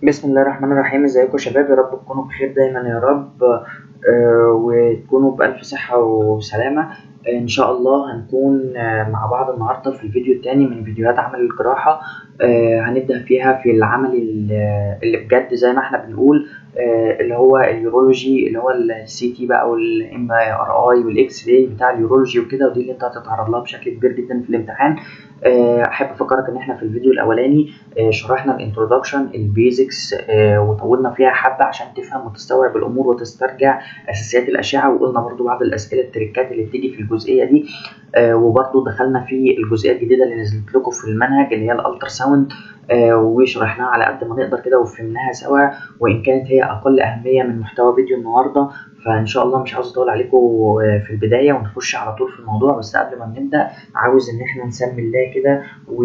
بسم الله الرحمن الرحيم ازيكم يا شباب يا رب تكونوا بخير دايما يا رب آه، وتكونوا بألف صحة وسلامة آه، إن شاء الله هنكون آه، مع بعض النهاردة في الفيديو التاني من فيديوهات عمل الجراحة آه، هنبدأ فيها في العمل ال- اللي بجد زي ما احنا بنقول آه، اللي هو اليورولوجي اللي هو السي تي بقى والام ار اي والاكس راي بتاع اليورولوجي وكده ودي اللي انت هتتعرض لها بشكل كبير جدا في الامتحان آه، احب افكرك ان احنا في الفيديو الاولاني آه، شرحنا الانترودكشن البيزكس وطولنا فيها حبه عشان تفهم وتستوعب الامور وتسترجع اساسيات الاشعه وقلنا برضو بعض الاسئله التريكات اللي بتيجي في الجزئيه دي آه، وبرضو دخلنا في الجزئيه الجديده اللي نزلت لكم في المنهج اللي هي الالترا ساوند آه، وشرحناها على قد ما نقدر كده وفهمناها سوا وان كانت هي اقل اهميه من محتوى فيديو النهارده فان شاء الله مش عاوز اطول عليكم آه، في البدايه ونخش على طول في الموضوع بس قبل ما نبدا عاوز ان احنا نسمي الله كده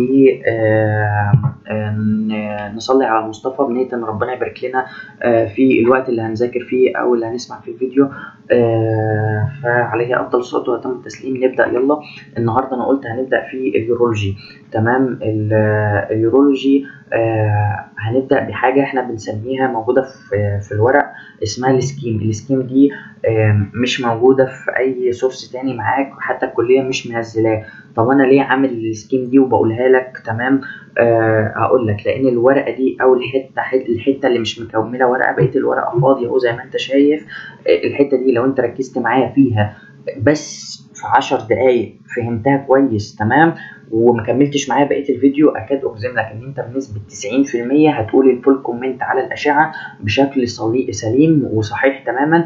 ونصلي على المصطفى بنية ان ربنا يبارك لنا آه، في الوقت اللي هنذاكر فيه او اللي هنسمع فيه الفيديو آه، فعليه افضل الصلاه واتم التسليم نبدا يلا النهارده انا قلت هنبدا في اليورولوجي تمام ال- اليورولوجي آه، هنبدا بحاجه احنا بنسميها موجوده في في الورق اسمها السكيم السكيم دي آه، مش موجوده في اي سورس تاني معاك حتى الكليه مش منزلاه طب انا ليه عامل السكيم دي وبقولها لك تمام أه هقول لك لان الورقه دي او الحته حت- الحته اللي مش مكمله ورقه بقيه الورقه فاضيه اهو زي ما انت شايف آه، الحته دي لو انت ركزت معايا فيها بس في عشر دقايق فهمتها كويس تمام وما كملتش معايا بقيه الفيديو اكاد اجزم لك ان انت بنسبه 90% هتقول الفول كومنت على الاشعه بشكل صلي- سليم وصحيح تماما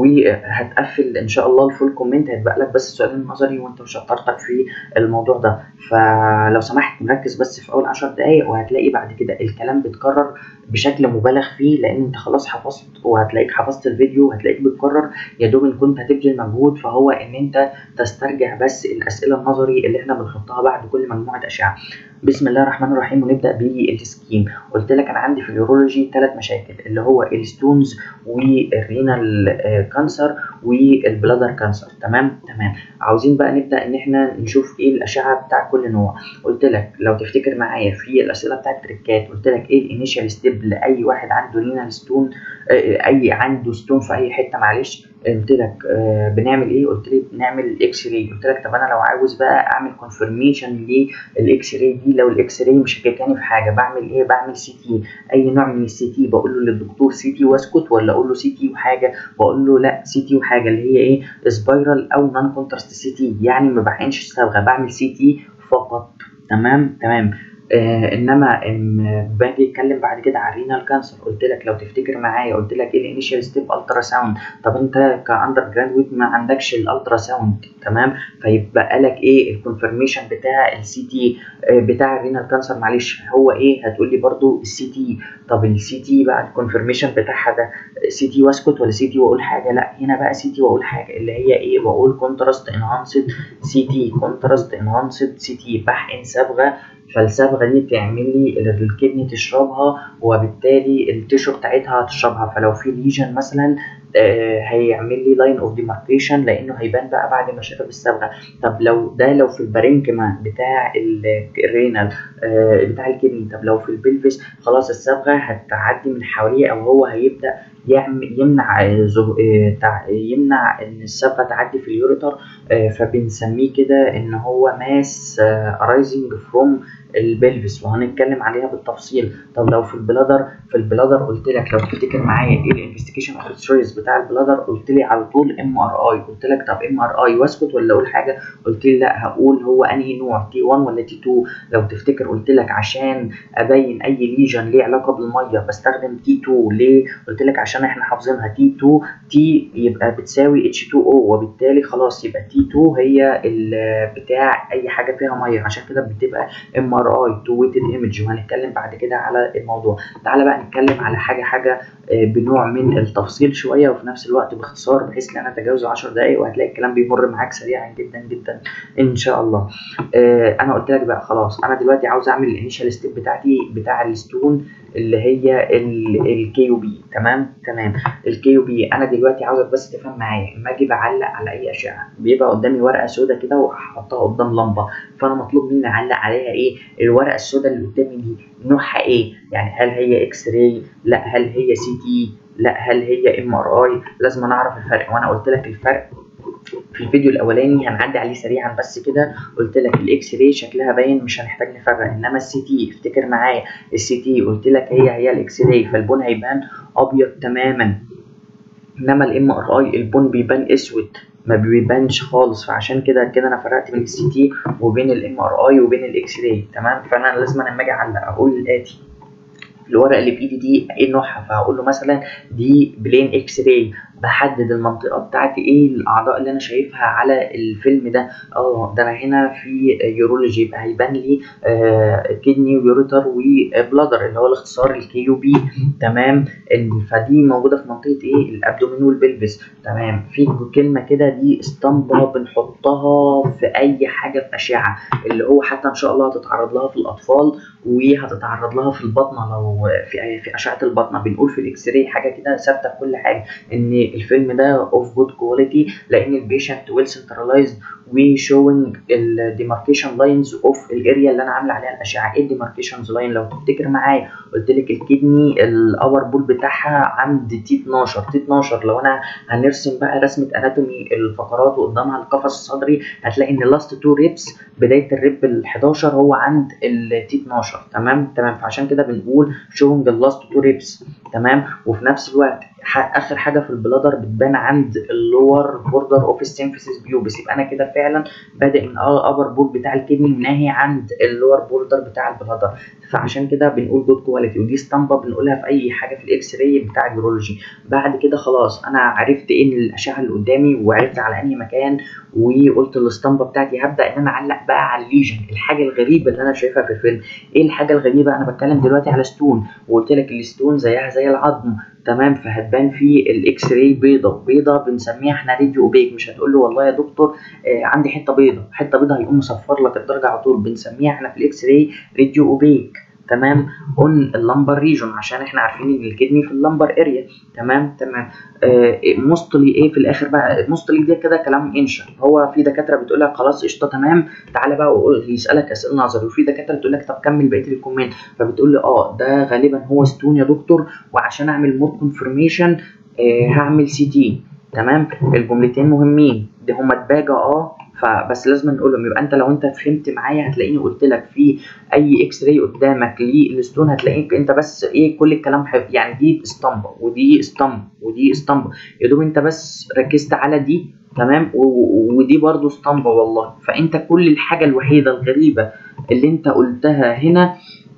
وهتقفل ان شاء الله الفول كومنت هيتبقى لك بس السؤال النظري وانت وشطارتك في الموضوع ده فلو سمحت مركز بس في اول 10 دقايق وهتلاقي بعد كده الكلام بيتكرر بشكل مبالغ فيه لان انت خلاص حفظت وهتلاقيك حفظت الفيديو وهتلاقيك بتكرر يا دوب ان كنت هتبذل مجهود فهو ان انت تسترجع بس الاسئله النظري اللي احنا بنحطها بعد كل مجموعه اشعه بسم الله الرحمن الرحيم ونبدا بالسكيم قلت لك انا عندي في اليورولوجي ثلاث مشاكل اللي هو الستونز والرينال آه، كانسر والبلادر كانسر تمام تمام عاوزين بقى نبدا ان احنا نشوف ايه الاشعه بتاع كل نوع قلت لك لو تفتكر معايا في الاسئله بتاعت التريكات قلت لك ايه الانيشال ستيب لاي واحد عنده رينال ستون آه، اي عنده ستون في اي حته معلش قلت لك آه بنعمل ايه قلت لي بنعمل اكس راي قلت لك طب انا لو عاوز بقى اعمل كونفirmation للاكس راي دي لو الاكس راي مش شككاني في حاجه بعمل ايه بعمل سي تي اي نوع من السي تي بقول له للدكتور سي تي واسكت ولا اقول له سي تي وحاجه بقول له لا سي تي وحاجه اللي هي ايه سبايرال او نون كونتراست سي تي يعني ما بعينش الصبغه بعمل سي تي فقط تمام تمام آه انما ام باجي اتكلم بعد كده على الرينال كانسر قلت لك لو تفتكر معايا قلت لك ايه الانيشال ستيب الترا ساوند طب انت كاندر جرادويت ما عندكش الالترا ساوند تمام فيبقى لك ايه الكونفirmation بتاع السي تي بتاع الرينال كانسر معلش هو ايه هتقول لي برضو السي تي طب السي تي بقى الكونفirmation بتاعها ده سي تي واسكت ولا سي تي واقول حاجه لا هنا بقى سي تي واقول حاجه اللي هي ايه واقول كونتراست انهانسد سي تي كونتراست انهانسد سي تي بحقن صبغه فالصبغه دي تعمل لي الكدني تشربها وبالتالي التيشو بتاعتها هتشربها فلو في ليجن مثلا آه، هيعمل لي لاين اوف ديماركيشن لانه هيبان بقى بعد ما شرب الصبغه طب لو ده لو في البارينكما بتاع ال- الرينال آه، بتاع الكدني طب لو في البلفس خلاص الصبغه هتعدي من حواليه او هو هيبدا يعمل يمنع آه، زه- آه، تع- يمنع ان الصبغه تعدي في اليوريتر آه، فبنسميه كده ان هو ماس ارايزنج فروم البلفس وهنتكلم عليها بالتفصيل طب لو في البلادر في البلادر قلت لك لو تفتكر معايا ايه الانفستيجيشن اوف تشويس بتاع البلادر قلت لي على طول ام ار اي قلت لك طب ام ار اي واسكت ولا اقول حاجه قلت لي لا هقول هو انهي نوع تي 1 ولا تي 2 لو تفتكر قلت لك عشان ابين اي ليجن ليه علاقه بالميه بستخدم تي 2 ليه قلت لك عشان احنا حافظينها تي 2 تي يبقى بتساوي اتش 2 او وبالتالي خلاص يبقى تي 2 هي ال- بتاع اي حاجه فيها ميه عشان كده بتبقى ام ار اي تو ويتد ايمج وهنتكلم بعد كده على الموضوع تعالى بقى نتكلم على حاجه حاجه آه، بنوع من التفصيل شويه وفي نفس الوقت باختصار بحيث ان انا اتجاوز 10 دقائق وهتلاقي الكلام بيمر معاك سريعا جدا جدا ان شاء الله آه، انا قلت لك بقى خلاص انا دلوقتي عاوز اعمل الانيشال ستيب بتاعتي بتاع الستون اللي هي الكي يو بي تمام تمام الكي يو بي انا دلوقتي عاوزك بس تفهم معايا اما اجي بعلق على اي اشعه بيبقى قدامي ورقه سوداء كده وهحطها قدام لمبه فانا مطلوب مني اعلق عليها ايه الورقه السوداء اللي قدامي دي نوعها ايه يعني هل هي اكس راي لا هل هي سي تي لا هل هي ام ار اي لازم نعرف الفرق وانا قلت لك الفرق في الفيديو الاولاني هنعدي عليه سريعا بس كده قلت لك الاكس راي شكلها باين مش هنحتاج نفرق انما السي تي افتكر معايا السي تي قلت لك هي هي الاكس راي فالبون هيبان ابيض تماما انما الام ار اي البون بيبان اسود ما بيبانش خالص فعشان كده كده انا فرقت بين السي تي وبين الام ار اي وبين الاكس راي تمام فانا لازم لما اجي اعلق اقول الاتي الورقه اللي بايدي دي ايه نوعها فهقول له مثلا دي بلين اكس راي بحدد المنطقه بتاعتي ايه الاعضاء اللي انا شايفها على الفيلم ده اه ده انا هنا في يورولوجي يبقى هيبان لي آه كدني ويوريتر وبلادر اللي هو الاختصار الكي يو بي تمام فدي موجوده في منطقه ايه الابدومين والبلفس تمام في كلمه كده دي اسطمبه بنحطها في اي حاجه في اشعه اللي هو حتى ان شاء الله هتتعرض لها في الاطفال وهتتعرض لها في البطنه لو في في اشعه البطنه بنقول في الاكس راي حاجه كده ثابته في كل حاجه ان الفيلم ده اوف جود كواليتي لان البيشنت ويل سنترلايزد وشوينج الديماركيشن لاينز اوف الاريا اللي انا عامله عليها الاشعه ايه الديماركيشن لاين لو تفتكر معايا قلت لك الكدني الابر بول بتاعها عند تي 12 تي 12 لو انا هنرسم بقى رسمه اناتومي الفقرات وقدامها القفص الصدري هتلاقي ان لاست تو ريبس بدايه الريب ال 11 هو عند التي 12 تمام تمام فعشان كده بنقول شوينج اللاست تو ريبس تمام وفي نفس الوقت اخر حاجه في البلادر بتبان عند اللور بوردر اوف السيمفيسيس بيوبس يبقى انا كده فعلا بادئ من الابر بول بتاع الكدني وناهي عند اللور بوردر بتاع البلادر فعشان كده بنقول جود كواليتي ودي اسطمبه بنقولها في اي حاجه في الاكس راي بتاع الجيولوجي بعد كده خلاص انا عرفت ايه الاشعه اللي قدامي وعرفت على انهي مكان وقلت الاسطمبه بتاعتي هبدا ان انا اعلق بقى على الليجن الحاجه الغريبه اللي انا شايفها في الفيلم ايه الحاجه الغريبه انا بتكلم دلوقتي على ستون وقلت لك الستون زيها زي العظم تمام فهتبان في الاكس راي بيضه بيضه بنسميها احنا ريديو اوبيك مش هتقول له والله يا دكتور آه عندي حته بيضه حته بيضه هيقوم مصفر لك الدرجه على طول بنسميها احنا في الاكس راي ريديو اوبيك تمام اون اللمبر ريجون عشان احنا عارفين ان الكدني في اللمبر اريا تمام تمام آه مستلي ايه في الاخر بقى مستلي ده كده كلام انشا هو في دكاتره بتقول لك خلاص قشطه تمام تعالى بقى يسالك اسئله نظري وفي دكاتره تقول لك طب كمل بقيه الكومنت فبتقول لي اه ده غالبا هو ستون يا دكتور وعشان اعمل مور كونفرميشن آه هعمل سي تي تمام الجملتين مهمين دي هما دباجه اه فبس لازم نقولهم يبقى انت لو انت فهمت معايا هتلاقيني قلت لك في اي اكس راي قدامك للستون هتلاقيك انت بس ايه كل الكلام حب. يعني دي اسطمبه ودي اسطمبه ودي اسطمبه يا دوب انت بس ركزت على دي تمام ودي برضو اسطمبه والله فانت كل الحاجه الوحيده الغريبه اللي انت قلتها هنا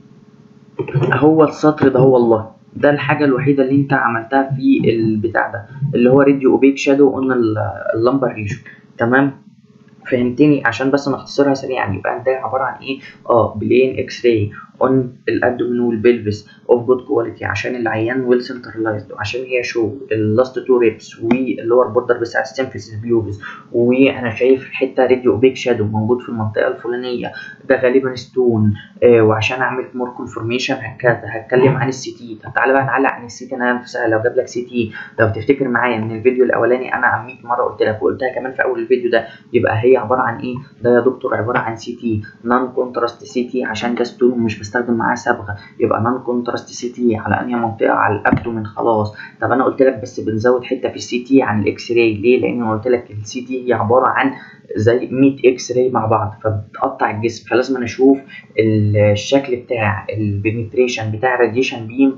هو السطر ده هو والله ده الحاجه الوحيده اللي انت عملتها في البتاع ده اللي هو راديو اوبيك شادو قلنا اللمبر ريجو تمام فهمتني عشان بس نختصرها سريعا يبقى ده عباره عن ايه اه بلين اكس راي اون الابدومين والبلفس اوف جود كواليتي عشان العيان ويل سنترلايزد وعشان هي شو اللاست تو ريبس واللور بوردر بتاع السيمفيسيس بيوبس وانا شايف حته راديو اوبيك شادو موجود في المنطقه الفلانيه ده غالبا ستون آه وعشان اعمل مور كونفرميشن هكذا هتكلم عن السي تي طب تعالى بقى نعلق عن السي تي انا نفسها لو جاب لك سي تي لو تفتكر معايا من الفيديو الاولاني انا عن 100 مره قلت لك وقلتها كمان في اول الفيديو ده يبقى هي عباره عن ايه ده يا دكتور عباره عن سي تي نون كونتراست سي تي عشان ده ستون ومش بستخدم معاه صبغه يبقى نون كونتراست سي تي على انهي منطقه على الابدومين خلاص طب انا قلت لك بس بنزود حته في السي تي عن الاكس راي ليه لان انا قلت لك السي تي هي عباره عن زي 100 اكس راي مع بعض فبتقطع الجسم فلازم انا اشوف الشكل بتاع البنتريشن بتاع الراديشن بيم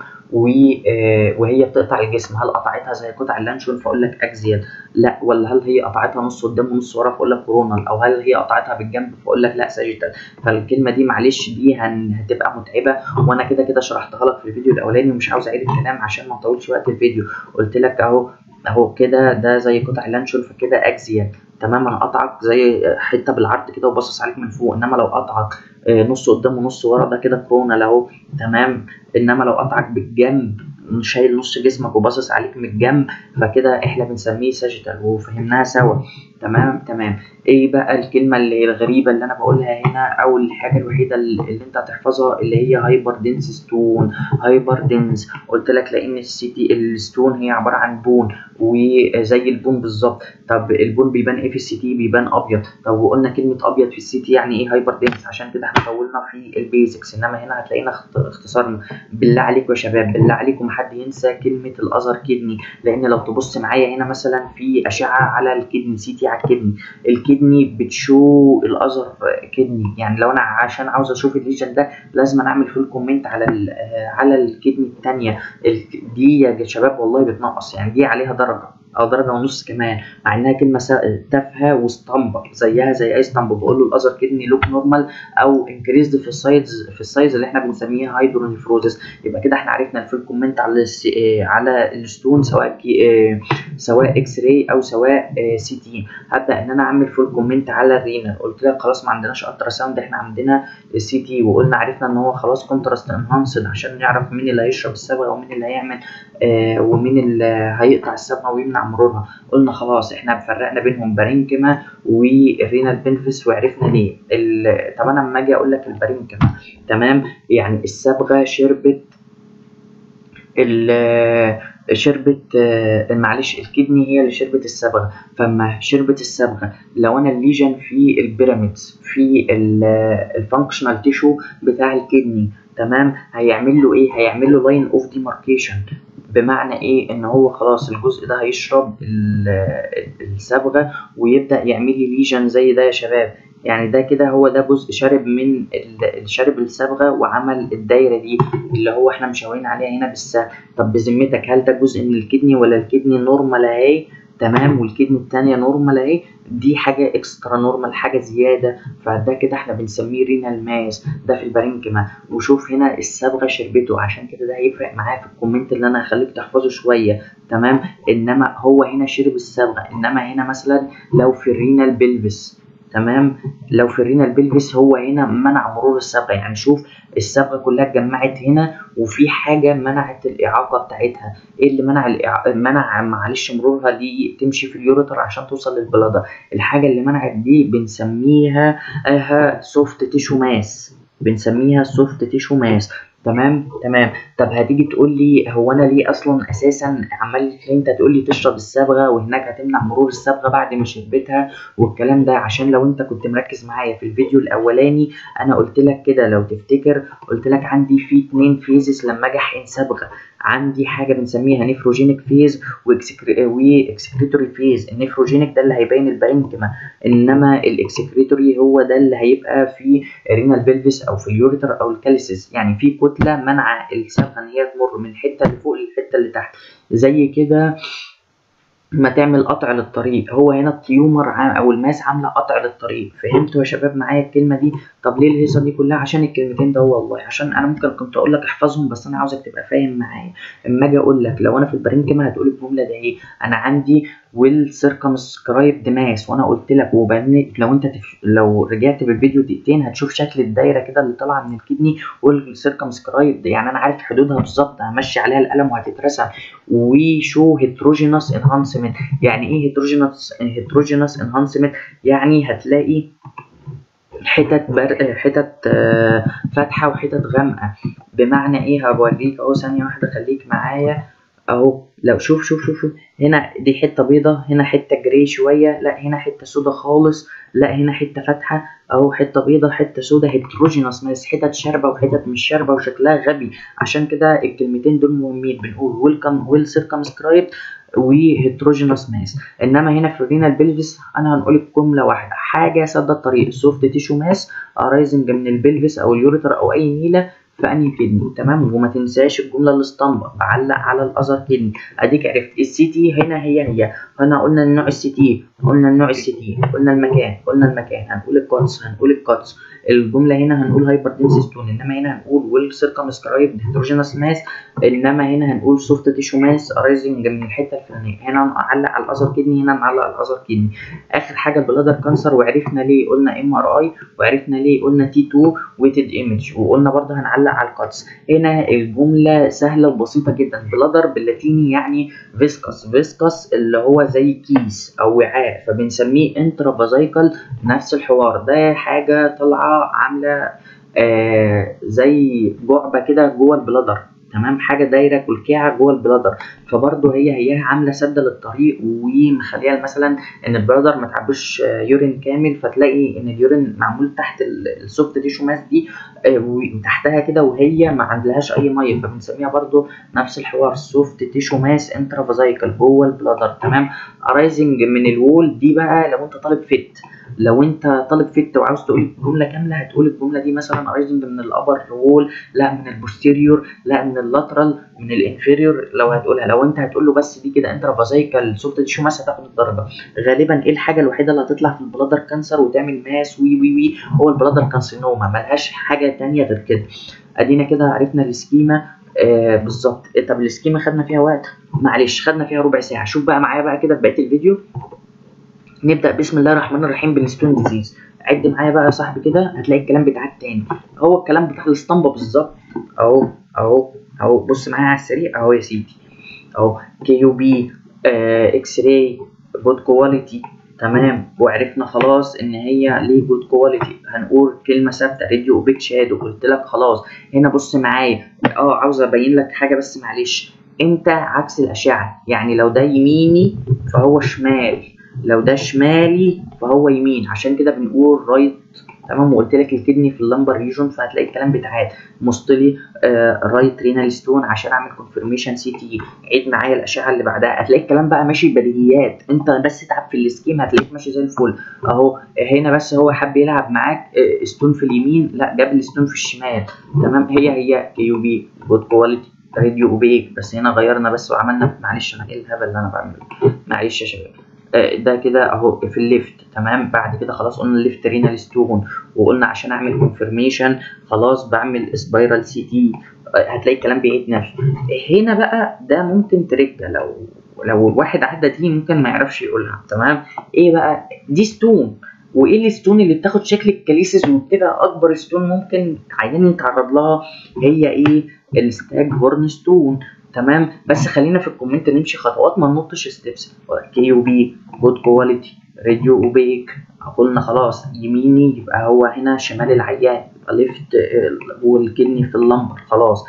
وهي بتقطع الجسم هل قطعتها زي قطع اللانشون فاقول لك اكزيال لا ولا هل هي قطعتها نص قدام ونص ورا فاقول لك كورونال او هل هي قطعتها بالجنب فاقول لك لا ساجيتال فالكلمه دي معلش دي هتبقى متعبه وانا كده كده شرحتها لك في الفيديو الاولاني ومش عاوز اعيد الكلام عشان ما اطولش وقت الفيديو قلت لك اهو اهو كده ده زي قطع اللانشون فكده اكزيال تمام انا قطعك زي حته بالعرض كده وباصص عليك من فوق انما لو قطعك نص قدام ونص ورا ده كده كورونا اهو تمام انما لو قطعك بالجنب شايل نص جسمك وباصص عليك من الجنب فكده احنا بنسميه ساجيتال وفهمناها سوا تمام تمام ايه بقى الكلمه اللي الغريبه اللي انا بقولها هنا او الحاجه الوحيده اللي انت هتحفظها اللي هي هايبر دنس ستون هايبر دنس قلت لك لان السيتي الستون هي عباره عن بون وزي البون بالظبط طب البون بيبان ايه في السي تي بيبان ابيض طب وقلنا كلمه ابيض في السي تي يعني ايه هايبر دنس عشان كده احنا طولنا في البيزكس انما هنا هتلاقينا اختصرنا بالله عليكم يا شباب بالله عليكم حد ينسى كلمه الاذر كدني لان لو تبص معايا هنا مثلا في اشعه على الكدني سي تي على الكدني الكدني بتشو الاذر كدني يعني لو انا عشان عاوز اشوف الليجن ده لازم انا اعمل فول كومنت على على الكدني الثانيه دي يا شباب والله بتنقص يعني دي عليها درجه او درجه ونص كمان مع انها كلمه تافهه واسطمبه زيها زي اي اسطمبه بقول له الاذر كدني لوك نورمال او انكريزد في السايز في السايز اللي احنا بنسميها هايدرونيفروزس يبقى كده احنا عرفنا الفول كومنت على على الستون سواء كي سواء اكس راي او سواء سي تي هبدا ان انا اعمل فول كومنت على الرينال قلت لك خلاص ما عندناش الترا ساوند احنا عندنا السي تي وقلنا عرفنا ان هو خلاص كونتراست انهانسد عشان نعرف مين اللي هيشرب الصبغه ومين اللي هيعمل آه ومين اللي هيقطع الصبغه ويمنع مرورها قلنا خلاص احنا فرقنا بينهم بارينكما والرينال بنفس وعرفنا ليه طب انا لما اجي اقول لك البارينكما تمام يعني الصبغه شربت شربت معلش الكدني هي اللي شربت الصبغه فما شربت الصبغه لو انا الليجن في البيراميدز في الفانكشنال تيشو بتاع الكدني تمام هيعمل له ايه هيعمل له لاين اوف ديماركيشن بمعنى ايه ان هو خلاص الجزء ده هيشرب الصبغه ويبدا يعمل لي ليجن زي ده يا شباب يعني ده كده هو ده جزء شارب من شارب الصبغه وعمل الدايره دي اللي هو احنا مشاورين عليها هنا بالسهم طب بذمتك هل ده جزء من الكدني ولا الكدني نورمال اهي تمام والكدني التانية نورمال اهي دي حاجة اكسترا نورمال حاجة زيادة فده كده احنا بنسميه رينال ماس ده في البارينكما وشوف هنا الصبغة شربته عشان كده ده هيفرق معايا في الكومنت اللي انا هخليك تحفظه شوية تمام انما هو هنا شرب الصبغة انما هنا مثلا لو في الرينال بلفس تمام لو في الرينال بلفس هو هنا منع مرور الصبغه يعني شوف الصبغه كلها اتجمعت هنا وفي حاجه منعت الاعاقه بتاعتها ايه اللي منع الإع... منع معلش مرورها دي تمشي في اليوريتر عشان توصل للبلاده الحاجه اللي منعت دي بنسميها اها سوفت تيشو ماس بنسميها سوفت تيشو ماس تمام تمام طب هتيجي تقول لي هو انا ليه اصلا اساسا عمال انت تقول لي تشرب الصبغه وهناك هتمنع مرور الصبغه بعد ما شربتها والكلام ده عشان لو انت كنت مركز معايا في الفيديو الاولاني انا قلت لك كده لو تفتكر قلت لك عندي في اتنين فيزز لما اجي احقن صبغه عندي حاجه بنسميها نيفروجينيك فيز واكسكريتوري فيز النيفروجينيك ده اللي هيبين البارينكما انما الاكسكريتوري هو ده اللي هيبقى في رينال بلفيس او في اليوريتر او الكاليسيس يعني في كتله منع الصبغه ان هي تمر من الحته اللي فوق للحته اللي تحت زي كده ما تعمل قطع للطريق هو هنا التيومر او الماس عامله قطع للطريق فهمتوا يا شباب معايا الكلمه دي طب ليه الهيصه دي كلها عشان الكلمتين ده والله عشان انا ممكن كنت اقول لك احفظهم بس انا عاوزك تبقى فاهم معايا اما اجي اقول لك لو انا في البارينكما هتقول الجمله ده ايه انا عندي ويل سيركمسكرايب ماس وانا قلت لك وبعدين لو انت تف... لو رجعت بالفيديو دقيقتين هتشوف شكل الدايره كده اللي طالعه من الكدني والسيركمسكرايب يعني انا عارف حدودها بالظبط همشي عليها القلم وهتترسم وشو هيتروجينوس انهانسمنت يعني ايه هيتروجينوس هيتروجينوس انهانسمنت يعني هتلاقي حتت بر... حتت فاتحه وحتت غامقه بمعنى ايه هوريك اهو ثانيه واحده خليك معايا اهو لو شوف شوف شوف شوف هنا دي حته بيضه هنا حته جري شويه لا هنا حته سودا خالص لا هنا حته فاتحه اهو حته بيضه حته سودا هيتروجينوس ماس حتت شاربه وحتت مش شاربه وشكلها غبي عشان كده الكلمتين دول مهمين بنقول ويلكم ويل سيركمسكرايب وهيتروجينوس ماس انما هنا في الرينال بلفس انا هنقول جمله واحده حاجه سد الطريق سوفت تيشو ماس ارايزنج من البلفس او اليوريتر او اي نيله في انهي كدني تمام وما تنساش الجمله الاسطمبه بعلق على الاذر كدني اديك عرفت السي تي هنا هي هي هنا قلنا النوع السي تي قلنا النوع السي تي قلنا المكان قلنا المكان هنقول الكاتس هنقول الكاتس الجمله هنا هنقول هايبر ستون انما هنا هنقول ويل سيركمسكرايب هيتروجينوس ماس انما هنا هنقول سوفت تيشو ماس ارايزنج من الحته الفلانيه هنا نعلق على الاذر كدني هنا نعلق على الاذر كدني اخر حاجه البلادر كانسر وعرفنا ليه قلنا ام ار اي وعرفنا ليه قلنا تي 2 ويتد ايمج وقلنا برضه هنعلق نعلق على الكاتس هنا الجمله سهله وبسيطه جدا بلادر باللاتيني يعني فيسكس فيسكس اللي هو زي كيس او وعاء فبنسميه انترافازايكال نفس الحوار ده حاجه طالعه عامله آه زي جعبه كده جوه البلادر تمام حاجه دايره كلكيعه جوه البلادر فبرضه هي هي عامله سد للطريق ومخليها مثلا ان البلادر ما تعبيش يورين كامل فتلاقي ان اليورين معمول تحت السوفت تيشو ماس دي وتحتها كده وهي ما عندهاش اي ميه فبنسميها برضه نفس الحوار سوفت تيشو ماس انترافازايكال جوه البلادر تمام ارايزنج من الوول دي بقى لو انت طالب فيت لو انت طالب فيت وعاوز تقول جمله كامله هتقول الجمله دي مثلا ارايزنج من الابر وول لا من البوستيريور لا من اللاترال من الانفيريور لو هتقولها لو انت هتقول له بس دي كده انترافازايكال سوفت تيشو ماس هتاخد الدرجه غالبا ايه الحاجه الوحيده اللي هتطلع في البلادر كانسر وتعمل ماس وي وي وي هو البلادر كانسينوما ملهاش حاجه تانية غير كده ادينا كده عرفنا السكيما آه بالظبط طب السكيما خدنا فيها وقت معلش خدنا فيها ربع ساعه شوف بقى معايا بقى كده في بقيه الفيديو نبدا بسم الله الرحمن الرحيم بالستون ديزيز عد معايا بقى يا صاحبي كده هتلاقي الكلام بتاعك تاني هو الكلام بتاع الاسطمبه بالظبط اهو اهو اهو بص معايا على السريع اهو يا سيدي اهو كي يو بي اكس راي جود كواليتي تمام وعرفنا خلاص ان هي ليه جود كواليتي هنقول كلمه ثابته راديو اوبيك شادو قلت لك خلاص هنا بص معايا اه عاوز ابين لك حاجه بس معلش انت عكس الاشعه يعني لو ده يميني فهو شمال لو ده شمالي فهو يمين عشان كده بنقول رايت تمام وقلت لك الكدني في اللمبر ريجون فهتلاقي الكلام بيتعاد مصطلي آه رايت رينال ستون عشان اعمل كونفirmation سي تي عيد معايا الاشعه اللي بعدها هتلاقي الكلام بقى ماشي بديهيات انت بس تعب في السكيم هتلاقيك ماشي زي الفل اهو هنا بس هو حب يلعب معاك آه ستون في اليمين لا جاب الستون في الشمال تمام هي هي كيو بي جود كواليتي راديو اوبيك بس هنا غيرنا بس وعملنا معلش انا ايه الهبل اللي انا بعمله معلش يا شباب ده كده اهو في الليفت تمام بعد كده خلاص قلنا الليفت رينال ستون وقلنا عشان اعمل كونفirmation خلاص بعمل سبايرال سي تي هتلاقي الكلام بيعيد نفسه هنا بقى ده ممكن تركه لو لو واحد عدى دي ممكن ما يعرفش يقولها تمام ايه بقى دي ستون وايه الستون اللي بتاخد شكل الكاليسيس وبتبقى اكبر ستون ممكن عيان يتعرض لها هي ايه الستاج هورن ستون تمام بس خلينا في الكومنت نمشي خطوات ما ننطش ستيبس كي يو بي جود كواليتي راديو اوبيك قلنا خلاص يميني يبقى هو هنا شمال العيان يبقى ليفت والكدني في اللمبر خلاص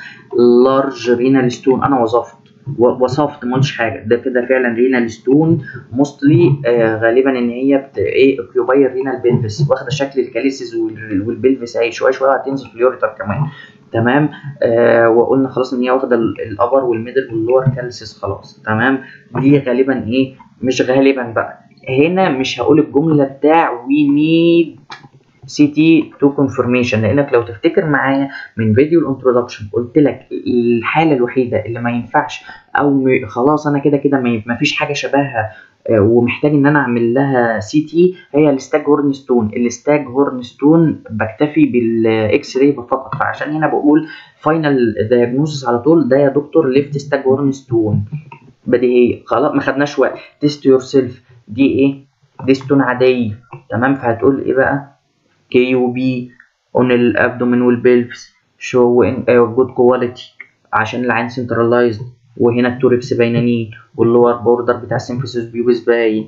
لارج رينال ستون انا وظفت وصفت ما قلتش حاجه ده كده فعلا رينال ستون موستلي آه غالبا ان هي بت ايه اوكيوباي الرينال بلفس واخده شكل الكاليسيس والبلفس اهي شويه شويه هتنزل في اليوريتر كمان تمام آه وقلنا خلاص ان هي واخده الابر والميدل واللور كالسيس خلاص تمام دي غالبا ايه مش غالبا بقى هنا مش هقول الجمله بتاع وي نيد سي تي تو كونفirmation لانك لو تفتكر معايا من فيديو الانترودكشن قلت لك الحاله الوحيده اللي ما ينفعش او خلاص انا كده كده ما فيش حاجه شبهها ومحتاج ان انا اعمل لها سي تي هي الستاج هورن ستون الستاج هورن ستون بكتفي بالاكس راي فقط فعشان هنا بقول فاينل دايجنوزس على طول ده يا دكتور ليفت ستاج هورن ستون بديهيه خلاص ما خدناش وقت تيست يور سيلف دي ايه دي ستون عاديه تمام فهتقول ايه بقى كي يو بي اون الابدومين والبلفس شو ان جود كواليتي عشان العين سنترلايزد وهنا التوركس باينانين واللور بوردر بتاع السيمفيسيس بيوبس باين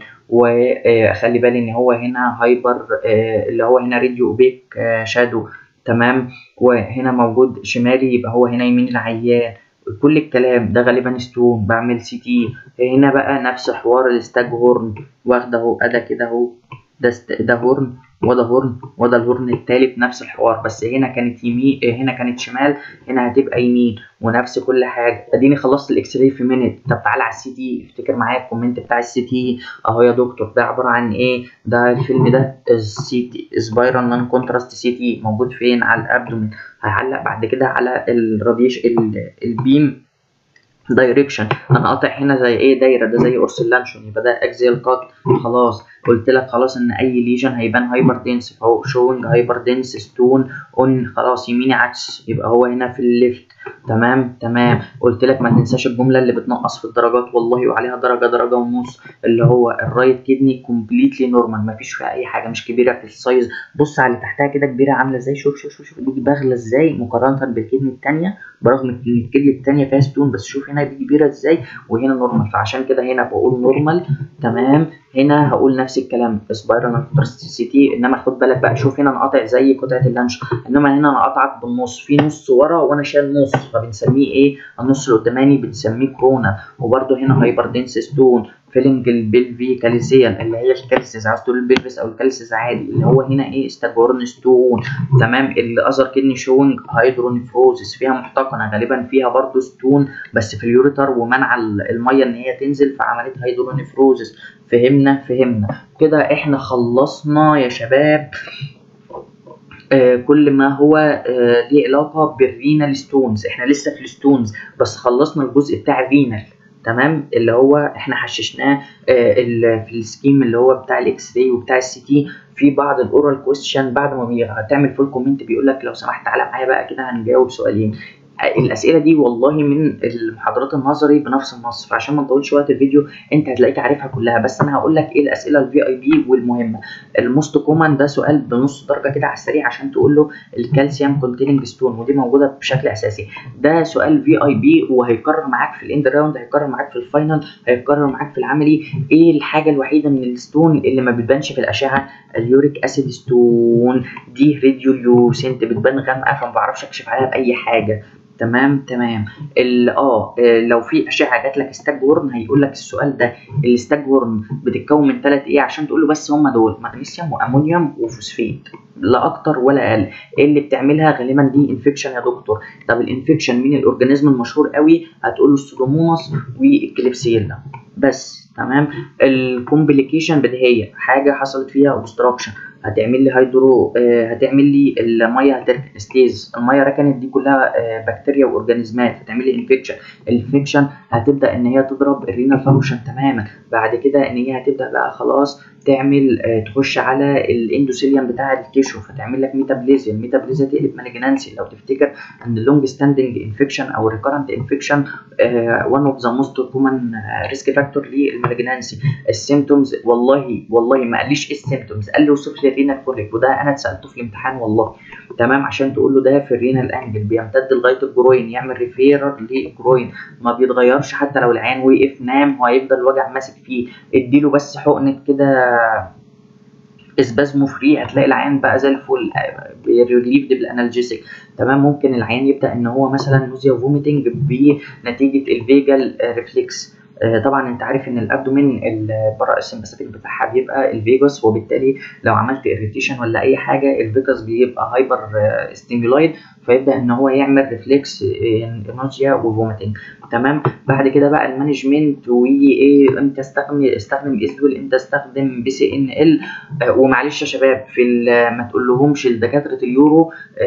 وخلي بالي ان هو هنا هايبر اللي هو هنا راديو اوبيك شادو تمام وهنا موجود شمالي يبقى هو هنا يمين العيان كل الكلام ده غالبا ستون بعمل سي تي هنا بقى نفس حوار الستاج هورن واخده اهو ادا كده اهو ده ده هورن وده هورن وده الهورن التالت نفس الحوار بس هنا كانت يمين هنا كانت شمال هنا هتبقى يمين ونفس كل حاجه اديني خلصت الاكس راي في مينت طب تعالى على السي تي افتكر معايا الكومنت بتاع السي تي اهو يا دكتور ده عباره عن ايه ده الفيلم ده السي تي سبايرال نون كونتراست سي تي موجود فين على الابدومين هيعلق بعد كده على الراديش البيم دايركشن انا قاطع هنا زي ايه دايره ده زي قرص اللانشون يبقى ده اكزيال كات خلاص قلت لك خلاص ان اي ليجن هيبان هايبر دنس فهو شوينج هايبر دنس ستون اون خلاص يميني عكس يبقى هو هنا في الليفت تمام تمام قلت لك ما تنساش الجمله اللي بتنقص في الدرجات والله وعليها درجه درجه ونص اللي هو الرايت كدني كومبليتلي نورمال ما فيش فيها اي حاجه مش كبيره في السايز بص على اللي تحتها كده كبيره عامله ازاي شوف شوف شوف, شوف دي باغله ازاي مقارنه بالكدني الثانيه برغم ان الكدني الثانيه فيها ستون بس شوف هنا دي كبيره ازاي وهنا نورمال فعشان كده هنا بقول نورمال تمام هنا هقول نفس الكلام سبايرال كونتراستيسيتي انما خد بالك بقى شوف هنا انا قاطع زي قطعه اللانش انما هنا انا قاطعك بالنص في نص ورا وانا شايل نص فبنسميه ايه النص القداماني بنسميه كورونا وبرده هنا هايبر دنس ستون فيلنج البلفي كاليسيال اللي هي الكالسيس عاوز تقول البلفس او الكالسيس عادي اللي هو هنا ايه ستاجورن ستون تمام الاذر كدني شوينج هيدرونيفروزس فيها محتقنه غالبا فيها برضو ستون بس في اليوريتر ومنع الميه ان هي تنزل فعملت هيدرونيفروزس فهمنا فهمنا كده احنا خلصنا يا شباب آه كل ما هو آه ليه علاقه بالرينال ستونز احنا لسه في الستونز بس خلصنا الجزء بتاع الرينال تمام اللي هو احنا حششناه آه في السكيم اللي هو بتاع الاكس راي وبتاع السي تي في بعض الاورال كويستشن بعد ما هتعمل فول كومنت بيقول لك لو سمحت تعالى معايا بقى كده هنجاوب سؤالين الاسئله دي والله من المحاضرات النظري بنفس النص فعشان ما نطولش وقت الفيديو انت هتلاقيك عارفها كلها بس انا هقول لك ايه الاسئله الفي اي بي والمهمه الموست كومن ده سؤال بنص درجه كده على السريع عشان تقول له الكالسيوم كونتيننج ستون ودي موجوده بشكل اساسي ده سؤال في اي بي وهيكرر معاك في الاند راوند هيكرر معاك في الفاينل هيكرر معاك في العملي ايه الحاجه الوحيده من الستون اللي ما بتبانش في الاشعه اليوريك اسيد ستون دي راديوليوسنت بتبان غامقه فما بعرفش اكشف عليها باي حاجه تمام تمام اه لو في اشعه جات لك ستاج ورم هيقول لك السؤال ده الستاج ورم بتتكون من ثلاث ايه عشان تقول له بس هم دول مغنيسيوم وامونيوم وفوسفيت لا اكتر ولا اقل ايه اللي بتعملها غالبا دي انفكشن يا دكتور طب الانفكشن مين الاورجانيزم المشهور قوي هتقول له السودوموناس والكليبسيلا بس تمام الكومبليكيشن بديهيه حاجه حصلت فيها اوبستراكشن هتعمل لي هيدرو آه هتعمل لي الميه هتركن ستيز الميه ركنت دي كلها آه بكتيريا واورجانيزمات هتعمل لي انفكشن الانفكشن هتبدا ان هي تضرب الرينال فانكشن تماما بعد كده ان هي هتبدا بقى خلاص تعمل آه تخش على الاندوثيليوم بتاع التيشو فتعمل لك ميتابليزيا الميتابليزيا تقلب مالجنانسي لو تفتكر ان اللونج ستاندنج انفكشن او ريكارنت انفكشن وان اوف ذا موست كومن ريسك فاكتور للمالجنانسي السيمتومز والله والله ما قاليش ايه السيمتومز قال لي اوصف لي الرينال كوريك وده انا اتسالته في الامتحان والله تمام عشان تقول له ده في الرينال انجل بيمتد لغايه الجروين يعمل ريفيرر للجروين ما بيتغيرش حتى لو العين وقف نام هو هيفضل الوجع ماسك فيه اديله بس حقنه كده اسبازمو فري هتلاقي العيان بقى زي الفل ريليفد بالانالجيسيك تمام ممكن العيان يبدا ان هو مثلا نوزيا وفوميتنج بنتيجه الفيجال ريفلكس طبعا انت عارف ان الابدومين البرا السمباثيك بتاعها بيبقى الفيجاس وبالتالي لو عملت اريتيشن ولا اي حاجه الفيجاس بيبقى هايبر ستيمولايد فيبدا ان هو يعمل ريفلكس نوزيا وفوميتنج تمام بعد كده بقى المانجمنت وايه امتى استخدم استخدم ازول امتى استخدم بي سي ان ال ومعلش يا شباب في ما تقولهمش لدكاتره اليورو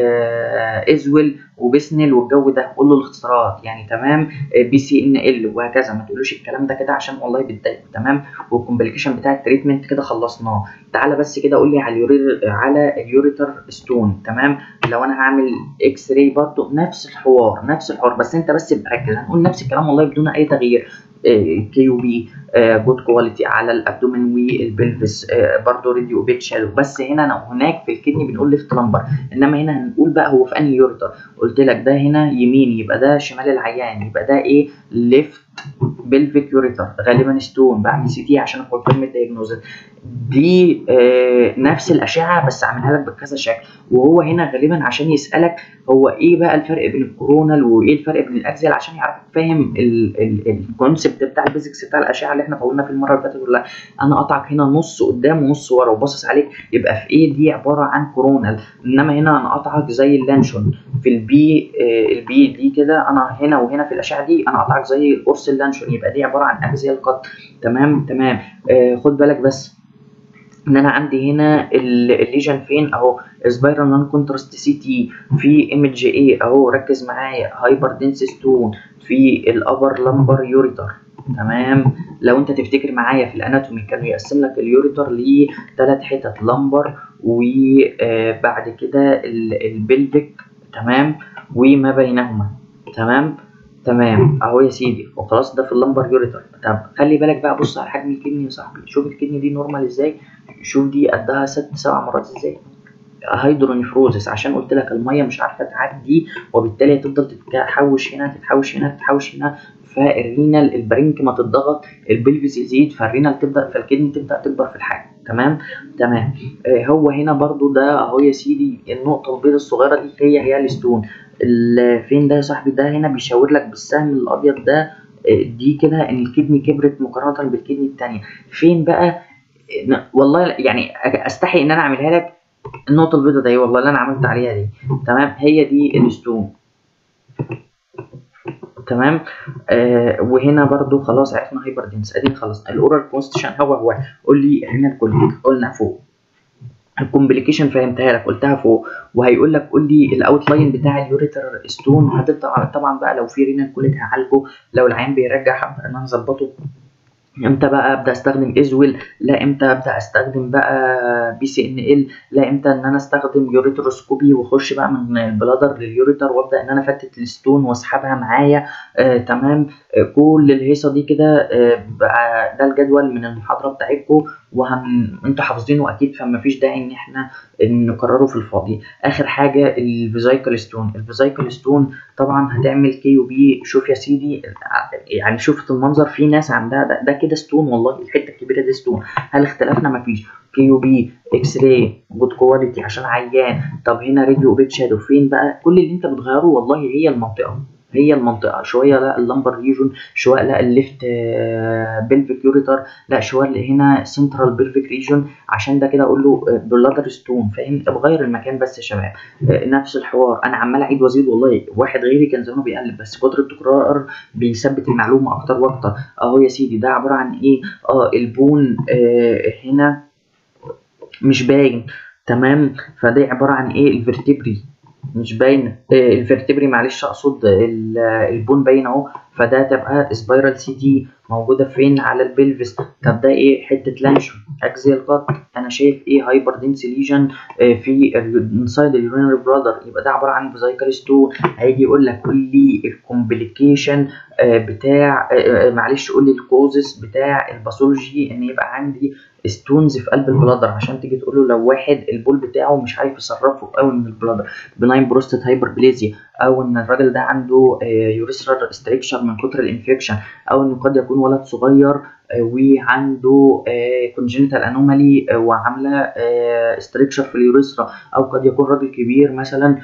ازول وبسنل والجو ده قول له الاختصارات يعني تمام بي سي ان ال وهكذا ما تقولوش الكلام ده كده عشان والله بيتضايق تمام والكومبليكيشن بتاع التريتمنت كده خلصناه تعالى بس كده قول لي على اليوري على اليوريتر ستون تمام لو انا هعمل اكس راي برضه نفس الحوار نفس الحوار بس انت بس بركز هنقول نفس الكلام والله بدون اي تغيير كيو بي جود كواليتي على الابدومين والبلفس برضه راديو بيت شالو بس هنا هناك في الكدني بنقول ليفت لمبر انما هنا هنقول بقى هو في انهي يورتر قلت لك ده هنا يمين يبقى ده شمال العيان يبقى ده ايه ليفت بلفيك يوريتر غالبا ستون بعمل سي تي عشان اكونفيرم الدايجنوزز دي آه نفس الاشعه بس عاملها لك بكذا شكل وهو هنا غالبا عشان يسالك هو ايه بقى الفرق بين الكورونال وايه الفرق بين الاكزيال عشان يعرف فاهم الكونسبت بتاع البيزكس بتاع الاشعه اللي احنا قلنا في المره اللي فاتت ولا انا قطعك هنا نص قدام ونص ورا وباصص عليك يبقى في ايه دي عباره عن كورونال انما هنا انا قطعك زي اللانشون في البي آه البي دي كده انا هنا وهنا في الاشعه دي انا قطعك زي القرص اللانشون يبقى دي عباره عن اكزيال قط تمام تمام آه خد بالك بس ان انا عندي هنا الليجن فين اهو سبايرال نون كونتراست سي تي في ايمج ايه اهو ركز معايا هايبر دنس ستون في الابر لمبر يوريتر تمام لو انت تفتكر معايا في الاناتومي كانوا يقسم لك اليوريتر لثلاث حتت لمبر وبعد كده البلفيك تمام وما بينهما تمام تمام اهو يا سيدي وخلاص ده في اللمبر يوريتر طب خلي بالك بقى بص على حجم الكدني يا صاحبي شوف الكدني دي نورمال ازاي شوف دي قدها ست سبع مرات ازاي هيدرونيفروزس عشان قلت لك الميه مش عارفه تعدي وبالتالي هتفضل تتحوش هنا تتحوش هنا تتحوش هنا فالرينال البرينك ما تتضغط البلفس يزيد فالرينال تبدا فالكدني تبدا تكبر في الحجم تمام تمام آه هو هنا برضو ده اهو يا سيدي النقطه البيضاء الصغيره دي هي هي الستون فين ده يا صاحبي ده هنا بيشاور لك بالسهم الابيض ده دي كده ان الكدني كبرت مقارنه بالكدني الثانيه فين بقى والله يعني استحي ان انا اعملها لك النقطه البيضاء دي والله اللي انا عملت عليها دي تمام هي دي الستون تمام آه وهنا برضو خلاص عرفنا هايبر دنس ادي خلصنا الاورال كونستيشن هو هو قول لي هنا الكوليك قلنا فوق الكومبليكيشن فهمتها لك قلتها فوق وهيقول لك قول لي الاوتلاين بتاع اليوريتر ستون هتبدا طبعا بقى لو في رينال كوليك هعالجه لو العين بيرجع حابب ان انا اظبطه امتى بقى ابدا استخدم ازول لا امتى ابدا استخدم بقى بي سي ان ال لا امتى ان انا استخدم يوريتروسكوبي واخش بقى من البلادر لليوريتر وابدا ان انا افتت الستون واسحبها معايا آه تمام آه كل الهيصه دي كده آه بقى ده الجدول من المحاضره بتاعتكم وهن انتوا حافظينه اكيد فما فيش داعي ان احنا نكرره في الفاضي اخر حاجه الفيزايكل ستون الفيزايكل ستون طبعا هتعمل كي بي شوف يا سيدي يعني شفت المنظر في ناس عندها ده, ده كده ستون والله الحته الكبيره دي ستون هل اختلفنا مفيش كيو بي اكس راي جود كواليتي عشان عيان طب هنا راديو بيت شادو فين بقى كل اللي انت بتغيره والله هي المنطقه هي المنطقه شويه لا اللمبر ريجون شويه لا الليفت بلفيك يوريتر لا شويه هنا سنترال بلفيك ريجون عشان ده كده اقول له بلادر ستون فاهم بغير المكان بس يا شباب نفس الحوار انا عمال اعيد وازيد والله واحد غيري كان زمانه بيقلب بس كتر التكرار بيثبت المعلومه اكتر واكتر اهو يا سيدي ده عباره عن ايه اه البون آه هنا مش باين تمام فده عباره عن ايه الفرتبري مش باينه إيه الفرتبري معلش اقصد البون باين اهو فده تبقى سبايرال سي دي موجوده فين على البلفس طب ده ايه حته لانشون اكزيال قط انا شايف ايه هايبر دنس ليجن في انسايد اليورينري برادر يبقى ده عباره عن فيزايكال ستون هيجي يقول لك قول لي الكومبليكيشن بتاع معلش قول لي الكوزس بتاع الباثولوجي ان يبقى عندي ستونز في قلب البلادر عشان تيجي تقول له لو واحد البول بتاعه مش عارف يصرفه قوي من البلادر بناين بروستات هايبربليزيا او ان الراجل ده عنده يوريثرال ستريكشر من كتر الانفكشن او انه قد يكون ولد صغير وعنده كونجنتال انومالي وعامله ستريكشر في اليوريثرا او قد يكون راجل كبير مثلا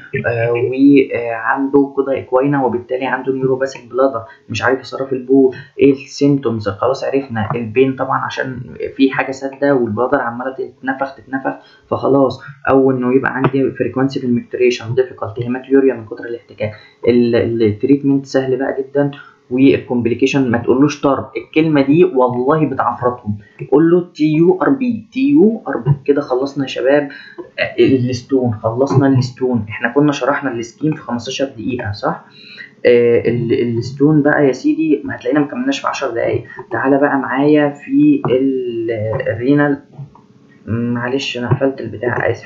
وعنده قضاء اكوينا وبالتالي عنده نيوروباثيك بلادر مش عارف يصرف البول ايه السيمتومز خلاص عرفنا البين طبعا عشان في حاجه ساده والبلادر عماله تتنفخ تتنفخ فخلاص او انه يبقى عندي فريكونسي في المكتريشن ديفيكالتي هيماتيوريا من كتر الاحتكاك التريتمنت سهل بقى جدا والكومبليكيشن ما تقولوش طرب الكلمه دي والله بتعفرتهم قول له تي يو ار بي تي يو ار بي كده خلصنا يا شباب الستون خلصنا الستون احنا كنا شرحنا السكيم في 15 دقيقه صح آه الستون بقى يا سيدي ما هتلاقينا ما كملناش في 10 دقايق تعالى بقى معايا في الرينال معلش انا قفلت البتاع اسف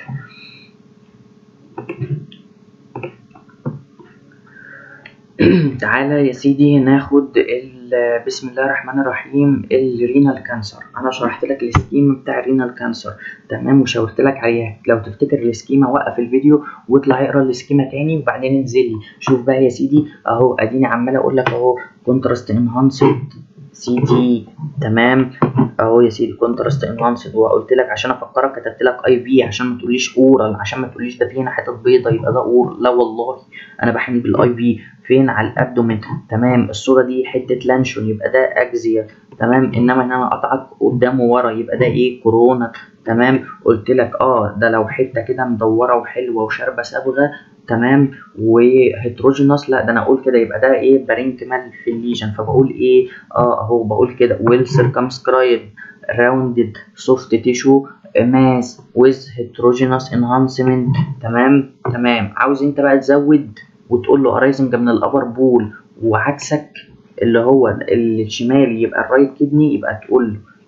تعالى يا سيدي ناخد بسم الله الرحمن الرحيم الرينال كانسر انا شرحت لك السكيما بتاع الرينال كانسر تمام وشاورت لك عليها لو تفتكر السكيما وقف الفيديو واطلع اقرا السكيما تاني وبعدين انزل لي شوف بقى يا سيدي اهو اديني عمال اقول لك اهو كونتراست انهانسد سي دي تمام اهو يا سيدي كونتراست انهانسد وقلت لك عشان افكرك كتبت لك اي في عشان ما تقوليش اورال عشان ما تقوليش ده فيه هنا حتت بيضه يبقى ده اور لا والله انا بحمي بالاي في فين على الابدومين تمام الصوره دي حته لانشون يبقى ده اكزيا تمام انما ان انا قطعك قدام وورا يبقى ده ايه كورونا تمام قلت لك اه ده لو حته كده مدوره وحلوه وشاربه صبغه تمام وهيتروجينوس لا ده انا اقول كده يبقى ده ايه بارينكمال في الليجن فبقول ايه اه اهو بقول كده ويل سيركمسكرايب راوندد سوفت تيشو ماس ويز هيتروجينوس انهانسمنت تمام تمام عاوز انت بقى تزود وتقول له ارايزنج من الابر بول وعكسك اللي هو الشمالي يبقى الرايت كدني يبقى تقول له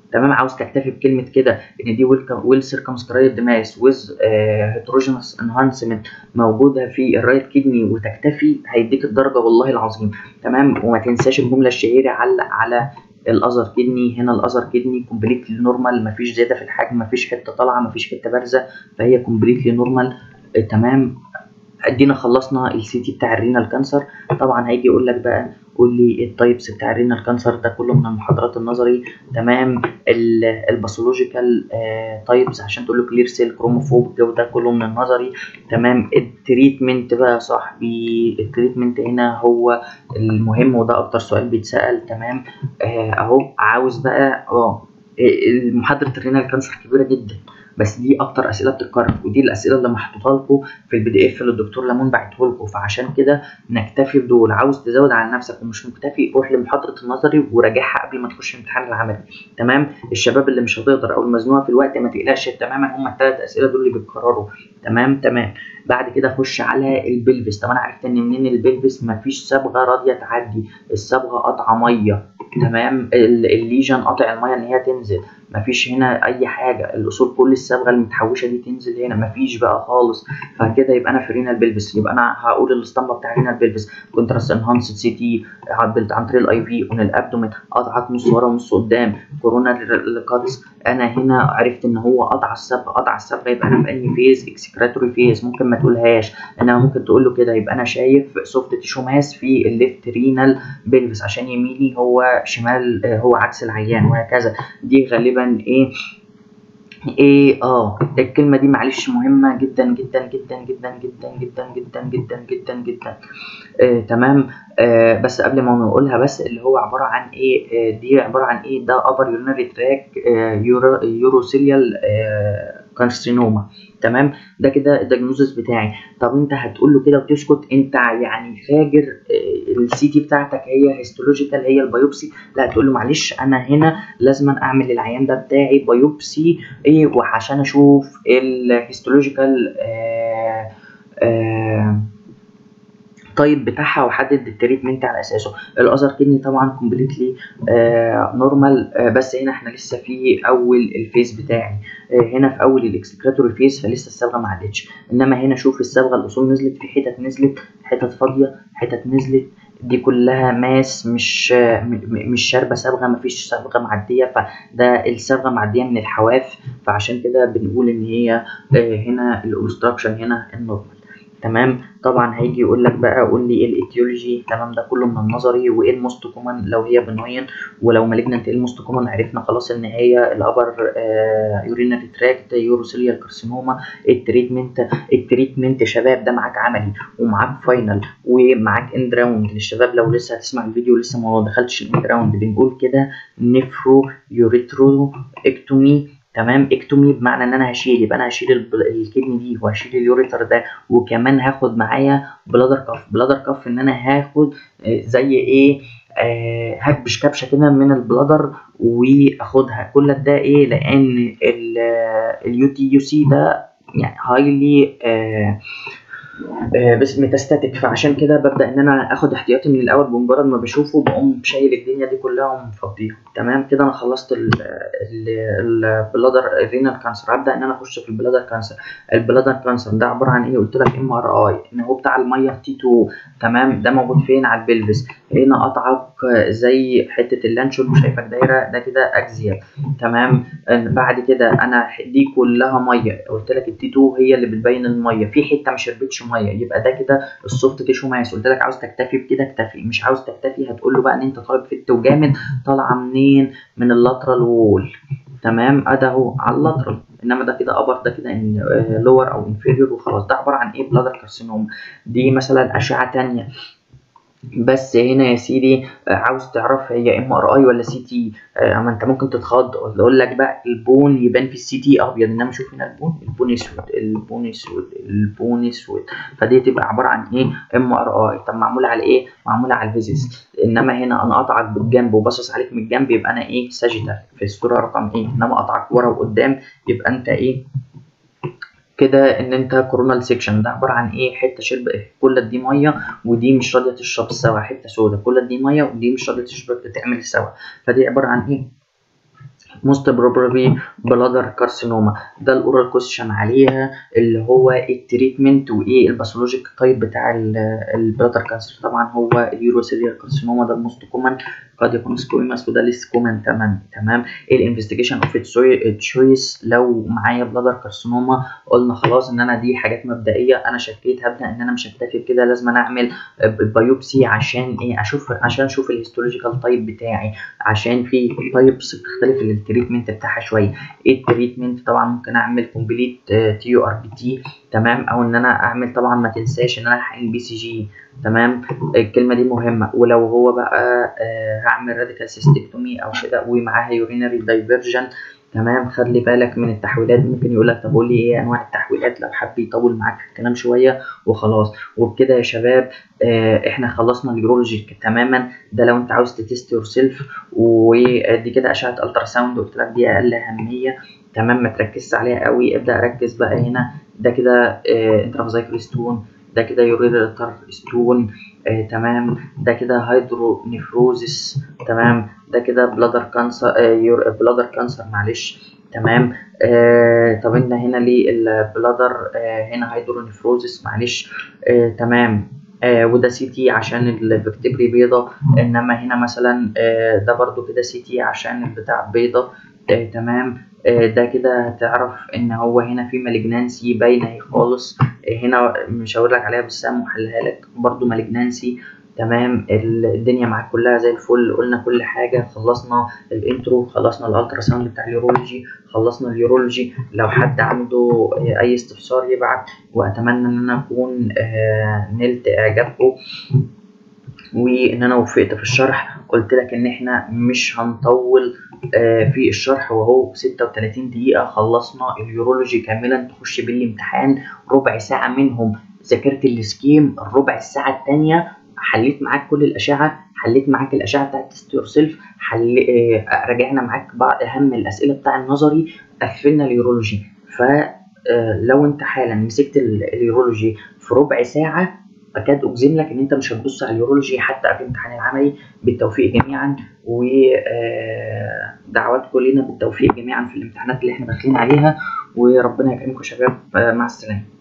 تمام عاوز تكتفي بكلمه كده ان دي ويل سيركمسكرايبد ماس ويز هيتروجينوس انهانسمنت موجوده في الرايت كدني وتكتفي هيديك الدرجه والله العظيم تمام وما تنساش الجمله الشهيره علق على الاذر كدني هنا الاذر كدني كومبليتلي نورمال مفيش زياده في الحجم مفيش حته طالعه مفيش حته بارزه فهي كومبليتلي نورمال تمام ادينا خلصنا السي تي بتاع الرينال كانسر طبعا هيجي يقول لك بقى قول لي التايبس بتاع الرينال كانسر ده كله من المحاضرات النظري تمام الباثولوجيكال تايبس عشان تقول له كلير سيل كروموفوب الجو ده كله من النظري تمام التريتمنت بقى يا صاحبي التريتمنت هنا هو المهم وده اكتر سؤال بيتسال تمام آه اهو عاوز بقى اه محاضره الرينال كانسر كبيره جدا بس دي اكتر اسئله بتتكرر ودي الاسئله اللي محطوطه لكم في البي دي اف اللي الدكتور لمون بعته لكم فعشان كده نكتفي بدول عاوز تزود على نفسك ومش مكتفي روح لمحاضره النظري وراجعها قبل ما تخش الامتحان العملي تمام الشباب اللي مش هتقدر او المزنوقه في الوقت ما تقلقش تماما هم الثلاث اسئله دول اللي بيتكرروا تمام تمام بعد كده اخش على البلفس طب انا عرفت ان منين البلفس مفيش صبغه راضيه تعدي الصبغه قطعه ميه تمام الليجن قاطع الميه ان هي تنزل مفيش هنا اي حاجه الاصول كل الصبغه المتحوشه دي تنزل هنا مفيش بقى خالص فكده يبقى انا في رينال بلفس يبقى انا هقول الاسطمبه بتاع رينال بلفس كونتراست انهانسد سي تي عن طريق الاي في اون الابدومين قطعت نص ورا ونص قدام كورونا كاتس انا هنا عرفت ان هو قطع الصبغه قطع الصبغه يبقى انا في انهي فيز اكسكراتوري فيز ممكن ما تقولهاش انما ممكن تقول له كده يبقى انا شايف سوفت تيشو ماس في الليفت رينال بلفس عشان يميني هو شمال هو عكس العيان وهكذا دي غالبا ايه ايه اه الكلمه دي معلش مهمه جدا جدا جدا جدا جدا جدا جدا جدا جدا جدا آه تمام آه بس قبل ما نقولها بس اللي هو عباره عن ايه آه دي عباره عن ايه ده ابر يورينري تراك آه يورو يوروسيليال آه كارسينوما تمام ده كده الدياجنوزس بتاعي طب انت هتقول له كده وتسكت انت يعني فاجر السي تي بتاعتك هي هيستولوجيكال هي البيوبسي لا تقول له معلش انا هنا لازم اعمل للعيان ده بتاعي بايوبسي ايه وعشان اشوف الهيستولوجيكال آه آه التايب بتاعها واحدد التريتمنت على اساسه الاذر كدني طبعا كومبليتلي آه نورمال آه بس هنا احنا لسه في اول الفيز بتاعي آه هنا في اول الاكسكريتوري فيز فلسه الصبغه ما عدتش انما هنا شوف الصبغه الاصول نزلت في حتت نزلت حتت فاضيه حتت نزلت دي كلها ماس مش مش شاربه صبغه مفيش صبغه معديه فده الصبغه معديه من الحواف فعشان كده بنقول ان هي هنا الاوبستراكشن هنا النورمال تمام طبعا هيجي يقول لك بقى قول لي ايه الايتيولوجي تمام ده كله من النظري وايه الموست كومن لو هي بنوين ولو مالجنت ايه الموست كومن عرفنا خلاص ان هي الابر آه يورينري تراكت يوروسيليال كارسينوما التريتمنت التريتمنت شباب ده معاك عملي ومعاك فاينل ومعاك اند راوند للشباب لو لسه هتسمع الفيديو لسه ما دخلتش الاند راوند بنقول كده نفرو يوريترو اكتومي تمام اكتومي بمعنى ان انا هشيل يبقى انا هشيل الكدني دي وهشيل اليوريتر ده وكمان هاخد معايا بلادر كف بلادر كف ان انا هاخد زي ايه آه هكبش كبشه كده من البلادر واخدها كل ده ايه لان اليو تي يو سي ده يعني هايلي آه آه بس ميتاستاتيك فعشان كده ببدا ان انا اخد احتياطي من الاول بمجرد ما بشوفه بقوم شايل الدنيا دي كلها ومفضيها تمام كده انا خلصت البلادر رينال كانسر هبدا ان انا اخش في البلادر كانسر البلادر كانسر ده عباره عن ايه قلت لك ام ار اي ان هو بتاع الميه تي 2 تمام ده موجود فين على البلفس هنا قطعك زي حته اللانشون شايفك دايره ده كده اكزيال تمام بعد كده انا دي كلها ميه قلت لك التي 2 هي اللي بتبين الميه في حته ما شربتش ميه يبقى ده كده السوفت تيشو ماس قلت لك عاوز تكتفي بكده اكتفي مش عاوز تكتفي هتقول له بقى ان انت طالب فت وجامد طالعه منين من اللاترال وول تمام ادي اهو على اللاترال انما ده كده ابر ده كده ان لور او انفيريور وخلاص ده عباره عن ايه بلادر كارسينوم دي مثلا اشعه تانية بس هنا يا سيدي عاوز تعرف هي ام ار اي ولا سي تي اما انت ممكن تتخض اقول لك بقى البون يبان في السي تي ابيض انما شوف هنا البون البون اسود البون اسود البون اسود فدي تبقى عباره عن ايه ام ار اي طب معموله على ايه معموله على الفيزيس انما هنا انا قطعك بالجنب وباصص عليك من الجنب يبقى انا ايه ساجيتال في الصوره رقم ايه انما قطعك ورا وقدام يبقى انت ايه كده ان انت كورونال سيكشن ده عباره عن ايه حته شرب كل دي ميه ودي مش راضيه تشرب سوا حته سودا كل دي ميه ودي مش راضيه تشرب تعمل سوا فدي عباره عن ايه موست بروبابلي بلادر كارسينوما ده الاورال كويشن عليها اللي هو التريتمنت وايه الباثولوجيك تايب بتاع البلادر كانسر طبعا هو اليوروسيلير كارسينوما ده الموست كومن قد يكون سكويماس وده ليس كومن تمام تمام الانفستيجيشن اوف تشويس لو معايا بلادر كارسينوما قلنا خلاص ان انا دي حاجات مبدئيه انا شكيت هبدا ان انا مش هكتفي بكده لازم أنا اعمل بايوبسي عشان ايه اشوف عشان اشوف الهيستولوجيكال تايب بتاعي عشان في تايبس بتختلف التريتمنت بتاعها شويه ايه التريتمنت طبعا ممكن اعمل كومبليت تي يو ار بي تي تمام او ان انا اعمل طبعا ما تنساش ان انا هحقن بي سي جي تمام الكلمه دي مهمه ولو هو بقى آه هعمل راديكال سيستكتومي او كده ومعاها يورينري دايفرجن تمام خلي بالك من التحويلات ممكن يقول لك طب قول لي ايه انواع التحويلات لو حب يطول معاك الكلام شويه وخلاص وبكده يا شباب آه احنا خلصنا اليورولوجي تماما ده لو انت عاوز تتست يور سيلف ودي كده اشعه الترا ساوند قلت لك دي اقل اهميه تمام ما تركزش عليها قوي ابدا ركز بقى هنا ده كده آه انترافازايكل ستون ده كده يوريتر ستون آه تمام ده كده هيدرو نيفروزس تمام ده كده بلادر كانسر آه بلادر كانسر معلش تمام آه طب ان هنا ليه البلادر آه هنا هيدرو نيفروزس معلش آه تمام آه وده سي تي عشان الفكتبري بيضة انما هنا مثلا آه ده برضو كده سي تي عشان البتاع بيضة آه تمام آه ده كده هتعرف ان هو هنا في مالجنانسي باينه خالص آه هنا مش هقول لك عليها بس انا محللها لك برضو مالجنانسي تمام الدنيا معاك كلها زي الفل قلنا كل حاجه خلصنا الانترو خلصنا الالترا ساوند بتاع اليورولوجي خلصنا اليورولوجي لو حد عنده اي استفسار يبعت واتمنى ان انا اكون آه نلت اعجابكم وان انا وفقت في الشرح قلت لك ان احنا مش هنطول آه في الشرح وهو 36 دقيقه خلصنا اليورولوجي كاملا تخش بالامتحان ربع ساعه منهم ذاكرت السكيم الربع الساعه الثانيه حليت معاك كل الاشعه حليت معاك الاشعه بتاعت تيست يور سيلف حل... آه راجعنا معاك بعض اهم الاسئله بتاع النظري قفلنا اليورولوجي فلو انت حالا مسكت اليورولوجي في ربع ساعه اكاد اجزم لك ان انت مش هتبص على اليورولوجي حتى قبل الامتحان العملي بالتوفيق جميعا ودعواتكم لينا بالتوفيق جميعا في الامتحانات اللي احنا داخلين عليها وربنا يكرمكم يا شباب مع السلامه